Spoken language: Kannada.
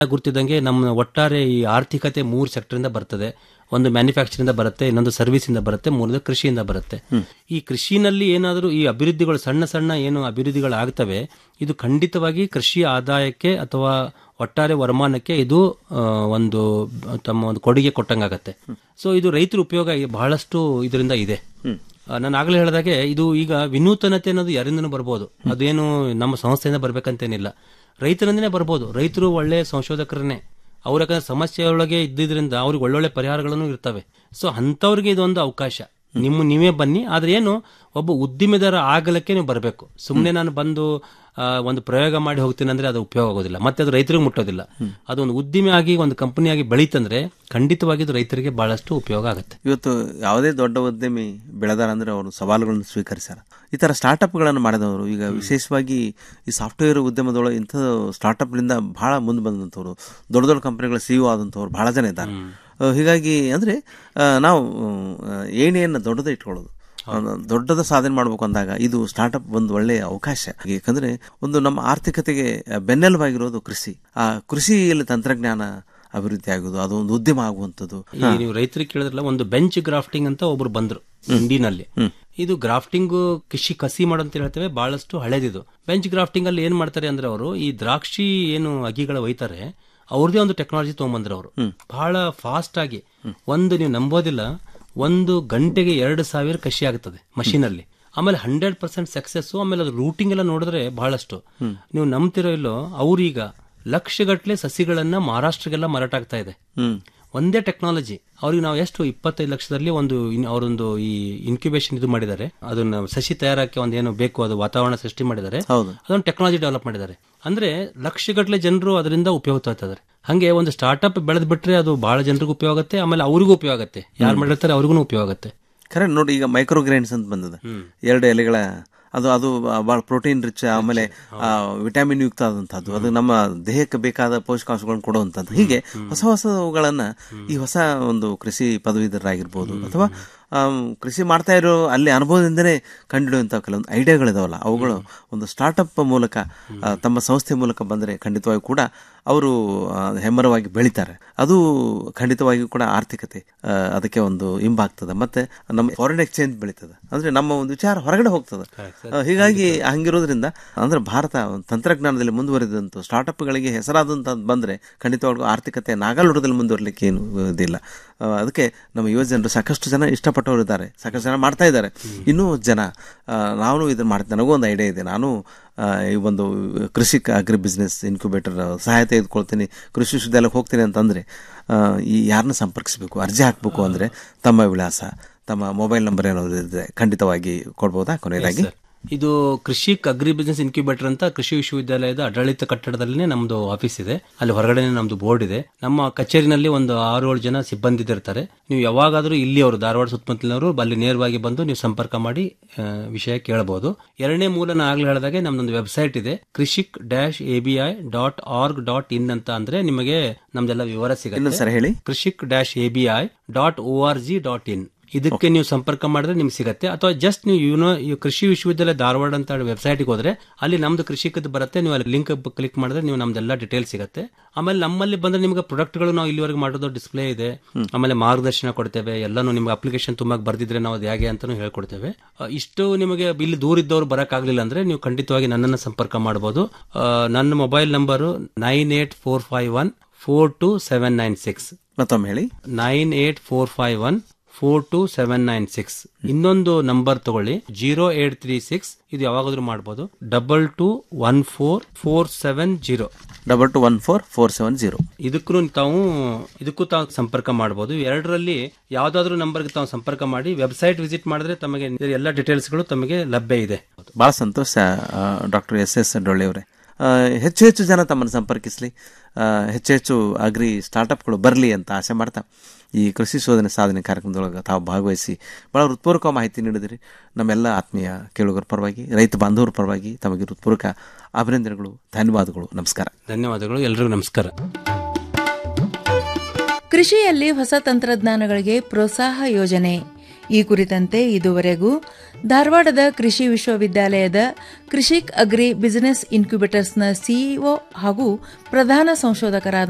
ಗುರ್ತಿದ್ದಂಗೆ ನಮ್ಮ ಒಟ್ಟಾರೆ ಈ ಆರ್ಥಿಕತೆ ಮೂರು ಸೆಕ್ಟರ್ ಇಂದ ಬರ್ತದೆ ಒಂದು ಮ್ಯಾನುಫ್ಯಾಕ್ಚರ್ ಇಂದ ಬರುತ್ತೆ ಇನ್ನೊಂದು ಸರ್ವಿಸ್ ಇಂದ ಬರುತ್ತೆ ಮೂರನೇದು ಕೃಷಿಯಿಂದ ಬರುತ್ತೆ ಈ ಕೃಷಿನಲ್ಲಿ ಏನಾದರೂ ಈ ಅಭಿವೃದ್ಧಿಗಳು ಸಣ್ಣ ಸಣ್ಣ ಏನು ಅಭಿವೃದ್ಧಿಗಳು ಆಗ್ತವೆ ಇದು ಖಂಡಿತವಾಗಿ ಕೃಷಿ ಆದಾಯಕ್ಕೆ ಅಥವಾ ಒಟ್ಟಾರೆ ವರಮಾನಕ್ಕೆ ಇದು ಆ, ಒಂದು ತಮ್ಮ ಒಂದು ಕೊಡುಗೆ ಕೊಟ್ಟಂಗಾಗತ್ತೆ ಸೊ ಇದು ರೈತರ ಉಪಯೋಗ ಈ ಬಹಳಷ್ಟು ಇದರಿಂದ ಇದೆ ಆ, ನಾನು ಆಗಲೇ ಹೇಳಿದಾಗೆ ಇದು ಈಗ ವಿನೂತನತೆ ಅನ್ನೋದು ಯಾರಿಂದನೂ ಬರ್ಬೋದು ಅದೇನು ನಮ್ಮ ಸಂಸ್ಥೆಯಿಂದ ಬರ್ಬೇಕಂತೇನಿಲ್ಲ ರೈತರಿಂದನೇ ಬರ್ಬೋದು ರೈತರು ಒಳ್ಳೆ ಸಂಶೋಧಕರನ್ನೇ ಅವ್ರ ಯಾಕಂದ್ರೆ ಸಮಸ್ಯೆಯೊಳಗೆ ಇದ್ದಿದ್ರಿಂದ ಅವ್ರಿಗೆ ಒಳ್ಳೊಳ್ಳೆ ಪರಿಹಾರಗಳನ್ನು ಇರ್ತವೆ ಸೊ ಅಂಥವ್ರಿಗೆ ಇದೊಂದು ಅವಕಾಶ ನಿಮ್ಮ ನೀವೇ ಬನ್ನಿ ಆದ್ರೆ ಏನು ಒಬ್ಬ ಉದ್ದಿಮೆದಾರ ಆಗಲಕ್ಕೆ ನೀವು ಬರಬೇಕು ಸುಮ್ಮನೆ ನಾನು ಬಂದು ಆ, ಒಂದು ಪ್ರಯೋಗ ಮಾಡಿ ಹೋಗ್ತೀನಿ ಅಂದ್ರೆ ಅದು ಉಪಯೋಗ ಆಗೋದಿಲ್ಲ ಮತ್ತೆ ಅದು ರೈತರಿಗೆ ಮುಟ್ಟೋದಿಲ್ಲ ಅದೊಂದು ಉದ್ದಿಮೆ ಆಗಿ ಒಂದು ಕಂಪನಿಯಾಗಿ ಬೆಳೀತಂದ್ರೆ ಖಂಡಿತವಾಗಿ ಇದು ರೈತರಿಗೆ ಬಹಳಷ್ಟು ಉಪಯೋಗ ಆಗುತ್ತೆ ಇವತ್ತು ಯಾವುದೇ ದೊಡ್ಡ ಉದ್ಯಮಿ ಬೆಳೆದಾರ ಅಂದ್ರೆ ಅವರು ಸವಾಲುಗಳನ್ನು ಸ್ವೀಕರಿಸ್ಯಾರ ಈ ತರ ಸ್ಟಾರ್ಟ್ಅಪ್ಗಳನ್ನು ಮಾಡಿದವರು ಈಗ ವಿಶೇಷವಾಗಿ ಈ ಸಾಫ್ಟ್ವೇರ್ ಉದ್ಯಮದೊಳಗೆ ಇಂಥ ಸ್ಟಾರ್ಟ್ಅಪ್ನಿಂದ ಬಹಳ ಮುಂದೆ ಬಂದಂಥವ್ರು ದೊಡ್ಡ ದೊಡ್ಡ ಕಂಪನಿಗಳ ಸಿಇಒ ಆದಂಥವ್ರು ಬಹಳ ಜನ ಇದ್ದಾರೆ ಆ, ಹೀಗಾಗಿ ಅಂದ್ರೆ ಆ, ನಾವು ಆ, ಏಣಿಯನ್ನು ದೊಡ್ಡದೇ ಇಟ್ಕೊಳ್ಳೋದು ಆ, ದೊಡ್ಡದ ಸಾಧನೆ ಮಾಡಬೇಕು ಅಂದಾಗ ಇದು ಸ್ಟಾರ್ಟ್ಅಪ್ ಒಂದು ಒಳ್ಳೆಯ ಅವಕಾಶ ಯಾಕಂದ್ರೆ ಒಂದು ನಮ್ಮ ಆರ್ಥಿಕತೆಗೆ ಬೆನ್ನೆಲುಬಾಗಿರೋದು ಕೃಷಿ ಆ ಕೃಷಿಯಲ್ಲಿ ತಂತ್ರಜ್ಞಾನ ಅಭಿವೃದ್ಧಿ ಆಗೋದು ಅದು ಒಂದು ಉದ್ಯಮ ಆಗುವಂಥದ್ದು ಈ ನೀವು ರೈತರಿಗೆ ಕೇಳಿದ್ರಲ್ಲ ಒಂದು ಬೆಂಚ್ ಗ್ರಾಫ್ಟಿಂಗ್ ಅಂತ ಒಬ್ರು ಬಂದ್ರು ಇಂಡಿನಲ್ಲಿ ಇದು ಗ್ರಾಫ್ಟಿಂಗ್ ಕೃಷಿ ಕಸಿ ಮಾಡೋ ಅಂತ ಹೇಳ್ತೇವೆ ಬಹಳಷ್ಟು ಹಳೇದಿದು ಬೆಂಚ್ ಗ್ರಾಫ್ಟಿಂಗ್ ಅಲ್ಲಿ ಏನ್ ಮಾಡ್ತಾರೆ ಅಂದ್ರೆ ಅವರು ಈ ದ್ರಾಕ್ಷಿ ಏನು ಅಗಿಗಳ ಒಯ್ತಾರೆ ಅವ್ರದೇ ಒಂದು ಟೆಕ್ನಾಲಜಿ ತಗೊಂಬಂದ್ರು ಅವರು ಬಹಳ ಫಾಸ್ಟ್ ಆಗಿ ಒಂದು ನೀವು ನಂಬೋದಿಲ್ಲ ಒಂದು ಗಂಟೆಗೆ ಎರಡು ಸಾವಿರ ಕಸಿ ಆಗ್ತದೆ ಮಷೀನ್ ಅಲ್ಲಿ ಆಮೇಲೆ ಹಂಡ್ರೆಡ್ ಪರ್ಸೆಂಟ್ ಸಕ್ಸಸ್ ಆಮೇಲೆ ಅದು ರೂಟಿಂಗ್ ಎಲ್ಲ ನೋಡಿದ್ರೆ ಬಹಳಷ್ಟು ನೀವು ನಂಬ್ತಿರೋ ಇಲ್ಲೋ ಅವ್ರೀಗ ಲಕ್ಷಗಟ್ಟಲೆ ಸಸಿಗಳನ್ನ ಮಹಾರಾಷ್ಟ್ರಗೆಲ್ಲ ಮಾರಾಟ ಆಗ್ತಾ ಇದೆ ಹ್ಮ್ ಒಂದೇ ಟೆಕ್ನಾಲಜಿ ಅವ್ರಿಗೆ ನಾವು ಎಷ್ಟು ಇಪ್ಪತ್ತೈದು ಲಕ್ಷದಲ್ಲಿ ಒಂದು ಇನ್- ಅವರೊಂದು ಈ ಇನ್ಕ್ಯುಬೇಷನ್ ಇದು ಮಾಡಿದ್ದಾರೆ ಅದನ್ನ ಸಸಿ ತಯಾರಕ್ಕೆ ಒಂದು ಏನು ಬೇಕು ಅದು ವಾತಾವರಣ ಸೃಷ್ಟಿ ಮಾಡಿದ್ದಾರೆ ಹೌದು ಅದೊಂದು ಟೆಕ್ನಾಲಜಿ ಡೆವಲಪ್ ಮಾಡಿದ್ದಾರೆ ಅಂದ್ರೆ ಲಕ್ಷಗಟ್ಟಲೆ ಜನರು ಅದರಿಂದ ಉಪಯೋಗ ತಗೋತಾರೆ ಹಂಗೆ ಒಂದು ಸ್ಟಾರ್ಟ್ಅಪ್ ಬೆಳೆದ್ ಬಿಟ್ರೆ ಅದು ಬಹಳ ಜನರಿಗೂ ಉಪಯೋಗ ಆಗುತ್ತೆ ಆಮೇಲೆ ಅವ್ರಿಗೂ ಉಪಯೋಗ ಆಗುತ್ತೆ ಯಾರು ಮಾಡಿರ್ತಾರೆ ಅವ್ರಿಗೂ ಉಪಯೋಗ ಆಗುತ್ತೆ ಖರೆ ನೋಡಿ ಈಗ ಮೈಕ್ರೋ ಗ್ರೈನ್ಸ್ ಅಂತ ಬಂದದ ಎರಡು ಎಲೆಗಳ ಅದು ಅದು ಬಹಳ ಪ್ರೋಟೀನ್ ರಿಚ್ ಆಮೇಲೆ ವಿಟಮಿನ್ ಯುಕ್ತ ಆದಂತಹದ್ದು ಅದು ನಮ್ಮ ದೇಹಕ್ಕೆ ಬೇಕಾದ ಪೋಷಕಾಂಶಗಳನ್ನು ಕೊಡುವಂತದ್ದು ಹೀಗೆ ಹೊಸ ಹೊಸವುಗಳನ್ನ ಈ ಹೊಸ ಒಂದು ಕೃಷಿ ಪದವೀಧರರಾಗಿರ್ಬೋದು ಅಥವಾ ಆಮ್, ಕೃಷಿ ಮಾಡ್ತಾ ಇರೋ ಅಲ್ಲಿ ಅನುಭವದಿಂದನೇ ಕಂಡುಹಿಡಿಯುವಂತಹ ಕೆಲವೊಂದು ಐಡಿಯಾಗಳಿದಾವಲ್ಲ ಅವುಗಳು ಒಂದು ಸ್ಟಾರ್ಟ್ಅಪ್ ಮೂಲಕ ಆ, ತಮ್ಮ ಸಂಸ್ಥೆ ಮೂಲಕ ಬಂದರೆ ಖಂಡಿತವಾಗಿ ಕೂಡ ಅವರು ಆ, ಹೆಮ್ಮರವಾಗಿ ಬೆಳಿತಾರೆ ಅದು ಖಂಡಿತವಾಗಿಯೂ ಕೂಡ ಆರ್ಥಿಕತೆ ಆ, ಅದಕ್ಕೆ ಒಂದು ಇಂಬಾಗ್ತದೆ ಮತ್ತೆ ನಮ್ಮ ಫಾರಿನ್ ಎಕ್ಸ್ಚೇಂಜ್ ಬೆಳೀತದೆ ಅಂದ್ರೆ ನಮ್ಮ ಒಂದು ವಿಚಾರ ಹೊರಗಡೆ ಹೋಗ್ತದೆ ಆ, ಹೀಗಾಗಿ ಹಂಗಿರೋದ್ರಿಂದ ಅಂದ್ರೆ ಭಾರತ ಒಂದು ತಂತ್ರಜ್ಞಾನದಲ್ಲಿ ಮುಂದುವರಿದಂತ ಸ್ಟಾರ್ಟ್ಅಪ್ಗಳಿಗೆ ಹೆಸರಾದಂತ ಬಂದ್ರೆ ಖಂಡಿತವಾಗ್ಲೂ ಆರ್ಥಿಕತೆ ನಾಗಲೋಟದಲ್ಲಿ ಮುಂದುವರಲಿಕ್ಕೆ ಏನು ಇದಿಲ್ಲ ಆ, ಅದಕ್ಕೆ ನಮ್ಮ ಯುವ ಜನರು ಸಾಕಷ್ಟು ಜನ ಇಷ್ಟಪಟ್ಟವರು ಇದ್ದಾರೆ ಸಾಕಷ್ಟು ಜನ ಮಾಡ್ತಾ ಇದ್ದಾರೆ ಇನ್ನೂ ಜನ ಆ, ನಾನು ಇದನ್ನ ಮಾಡ್ತೀನಿ ನನಗೂ ಒಂದು ಐಡಿಯಾ ಇದೆ ನಾನು ಆ, ಈ ಒಂದು ಕೃಷಿ ಅಗ್ರಿ ಬಿಸ್ನೆಸ್ ಇನ್ಕ್ಯುಬೇಟರ್ ಸಹಾಯ ತೆಗೆದುಕೊಳ್ತೀನಿ ಕೃಷಿ ವಿಶ್ವವಿದ್ಯಾಲಯಕ್ಕೆ ಹೋಗ್ತೀನಿ ಅಂತಂದ್ರೆ ಆ, ಈ ಯಾರನ್ನ ಸಂಪರ್ಕಿಸಬೇಕು ಅರ್ಜಿ ಹಾಕಬೇಕು ಅಂದ್ರೆ ತಮ್ಮ ವಿಳಾಸ ತಮ್ಮ ಮೊಬೈಲ್ ನಂಬರ್ ಏನಾದ್ರು ಇದೆ ಖಂಡಿತವಾಗಿ ಕೊಡ್ಬೋದಾ ಕೊನೆಯದಾಗಿ ಇದು ಕೃಷಿ ಅಗ್ರಿ ಬಿಸಿನೆಸ್ ಇನ್ಕ್ಯುಬೇಟರ್ ಅಂತ ಕೃಷಿ ವಿಶ್ವವಿದ್ಯಾಲಯದ ಆಡಳಿತ ಕಟ್ಟಡದಲ್ಲಿನೇ ನಮ್ದು ಆಫೀಸ್ ಇದೆ ಅಲ್ಲಿ ಹೊರಗಡೆ ನಮ್ದು ಬೋರ್ಡ್ ಇದೆ ನಮ್ಮ ಕಚೇರಿನಲ್ಲಿ ಒಂದು ಆರು ಏಳು ಜನ ಸಿಬ್ಬಂದಿ ಇರ್ತಾರೆ ನೀವು ಯಾವಾಗಾದ್ರೂ ಇಲ್ಲಿ ಅವರು ಧಾರವಾಡ ಸುತ್ತಮುತ್ತಲಿನವರು ಅಲ್ಲಿ ನೇರವಾಗಿ ಬಂದು ನೀವು ಸಂಪರ್ಕ ಮಾಡಿ ಆ, ವಿಷಯ ಕೇಳಬಹುದು ಎರಡನೇ ಮೂಲ ನಾನು ಆಗ್ಲೇ ಹೇಳಿದಾಗೆ ನಮ್ದೊಂದು ವೆಬ್ಸೈಟ್ ಇದೆ Krishik dash A B I dot org dot in ಅಂತ ಅಂದ್ರೆ ನಿಮಗೆ ನಮ್ದೆಲ್ಲ ವಿವರ ಸಿಗುತ್ತೆ ಇನ್ನೊಂದ್ಸರಿ ಹೇಳಿ Krishik dash A B I dot O R G dot in ಇದಕ್ಕೆ ನೀವು ಸಂಪರ್ಕ ಮಾಡಿದ್ರೆ ನಿಮ್ಗೆ ಸಿಗತ್ತೆ ಅಥವಾ ಜಸ್ಟ್ ನೀವು ಯುನೋ ಈ ಕೃಷಿ ವಿಶ್ವವಿದ್ಯಾಲಯ ಧಾರವಾಡ ಅಂತ ವೆಬ್ಸೈಟ್ಗೆ ಹೋದ್ರೆ ಅಲ್ಲಿ ನಮ್ದು ಕೃಷಿಕದ ಬರುತ್ತೆ ನೀವು ಅಲ್ಲಿ ಲಿಂಕ್ ಕ್ಲಿಕ್ ಮಾಡಿದ್ರೆ ನೀವು ನಮ್ದೆಲ್ಲ ಡೀಟೇಲ್ ಸಿಗುತ್ತೆ ಆಮೇಲೆ ನಮ್ಮಲ್ಲಿ ಬಂದ್ರೆ ನಿಮ್ಗೆ ಪ್ರಾಡಕ್ಟ್ಗಳು ನಾವು ಇಲ್ಲಿವರೆಗೆ ಮಾಡೋದು ಡಿಸ್ಪ್ಲೇ ಇದೆ ಆಮೇಲೆ ಮಾರ್ಗದರ್ಶನ ಕೊಡ್ತೇವೆ ಎಲ್ಲಾನು ನಿಮ್ಗೆ ಅಪ್ಲಿಕೇಶನ್ ತುಂಬಾ ಬರ್ದಿದ್ರೆ ನಾವು ಅದು ಹೇಗೆ ಅಂತಾನು ಹೇಳ್ಕೊಡ್ತೇವೆ ಆ, ಇಷ್ಟು ನಿಮಗೆ ಇಲ್ಲಿ ದೂರ ಇದ್ದವ್ರು ಬರಕ್ಕಾಗ್ಲಿಲ್ಲ ಅಂದ್ರೆ ನೀವು ಖಂಡಿತವಾಗಿ ನನ್ನನ್ನು ಸಂಪರ್ಕ ಮಾಡಬಹುದು ಆ, ನನ್ನ mobile number nine eight four five one four two seven nine six ಮತ್ತೊಮ್ಮೆ ಹೇಳಿ nine eight four five one four two seven nine six ಇನ್ನೊಂದು ನಂಬರ್ ತಗೊಳ್ಳಿ ಜೀರೋ ಏಟ್ ತ್ರೀ ಸಿಕ್ಸ್ ಇದು ಯಾವಾಗಾದ್ರೂ ಮಾಡ್ಬೋದು double two one four four seven zero double two one four four seven zero ಇದಕ್ಕೂ ತಾವು ಇದಕ್ಕೂ ತಾವು ಸಂಪರ್ಕ ಮಾಡಬಹುದು ಎರಡರಲ್ಲಿ ಯಾವ್ದಾದ್ರು ನಂಬರ್ಗೆ ತಾವು ಸಂಪರ್ಕ ಮಾಡಿ ವೆಬ್ಸೈಟ್ ವಿಸಿಟ್ ಮಾಡಿದ್ರೆ ತಮಗೆ ಎಲ್ಲ ಡೀಟೇಲ್ಸ್ಗಳು ತಮಗೆ ಲಭ್ಯ ಇದೆ ಬಹಳ ಸಂತೋಷ ಡಾಕ್ಟರ್ ಎಸ್ ಎಸ್ ಡೊಳ್ಳೆ ಅವರೇ ಆ, ಹೆಚ್ಚು ಹೆಚ್ಚು ಜನ ತಮ್ಮನ್ನು ಸಂಪರ್ಕಿಸಲಿ ಆ, ಹೆಚ್ಚು ಹೆಚ್ಚು ಅಗ್ರಿ ಸ್ಟಾರ್ಟಪ್ಗಳು ಬರಲಿ ಅಂತ ಆಸೆ ಮಾಡ್ತಾ ಈ ಕೃಷಿ ಶೋಧನೆ ಸಾಧನೆ ಕಾರ್ಯಕ್ರಮದೊಳಗೆ ತಾವು ಭಾಗವಹಿಸಿ ಬಹಳ ಹೃತ್ಪೂರ್ವಕ ಮಾಹಿತಿ ನೀಡಿದಿರಿ ನಮ್ಮೆಲ್ಲ ಆತ್ಮೀಯ ಕೇಳುಗರ ಪರವಾಗಿ ರೈತ ಬಾಂಧವರ ಪರವಾಗಿ ತಮಗೆ ಹೃತ್ಪೂರ್ವಕ ಅಭಿನಂದನೆಗಳು ಧನ್ಯವಾದಗಳು ನಮಸ್ಕಾರ ಧನ್ಯವಾದಗಳು ಎಲ್ರಿಗೂ ನಮಸ್ಕಾರ ಕೃಷಿಯಲ್ಲಿ ಹೊಸ ತಂತ್ರಜ್ಞಾನಗಳಿಗೆ ಪ್ರೋತ್ಸಾಹ ಯೋಜನೆ ಈ ಕುರಿತಂತೆ ಇದುವರೆಗೂ ಧಾರವಾಡದ ಕೃಷಿ ವಿಶ್ವವಿದ್ಯಾಲಯದ ಕೃಷಿಕ್ ಅಗ್ರಿ ಬಿಸಿನೆಸ್ ಇನ್ಕ್ಯುಬೇಟರ್ಸ್ನ ಸಿಇಒ ಹಾಗೂ ಪ್ರಧಾನ ಸಂಶೋಧಕರಾದ